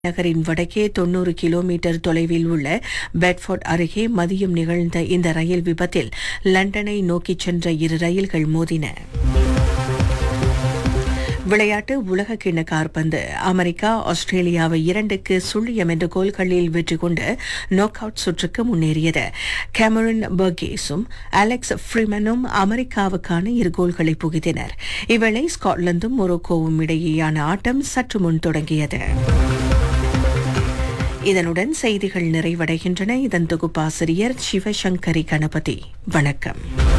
நகரின் வடக்கே தொன்னூறு கிலோமீட்டர் தொலைவில் உள்ள பெட்ஃபோர்ட் அருகே மதியம் நிகழ்ந்த இந்த ரயில் விபத்தில் லண்டனை நோக்கிச் சென்ற இரு ரயில்கள் மோதின விளையாட்டு உலக கிண்ண காற்பந்து அமெரிக்கா ஆஸ்திரேலியாவை இரண்டுக்கு சுழியம் என்ற கோல்களில் வெற்றி கொண்டு நாக் அவுட் சுற்றுக்கு முன்னேறியது கேமரன் பர்கேஸும் அலெக்ஸ் ஃப்ரிமனும் அமெரிக்காவுக்கான இரு கோல்களை புகுத்தினர் இவ்வேளை ஸ்காட்லாந்தும் மொரோக்கோவும் இடையேயான ஆட்டம் சற்று முன் தொடங்கியது இதனுடன் செய்திகள் நிறைவடைகின்றன இதன் தொகுப்பாசிரியர் சிவசங்கரி கணபதி வணக்கம்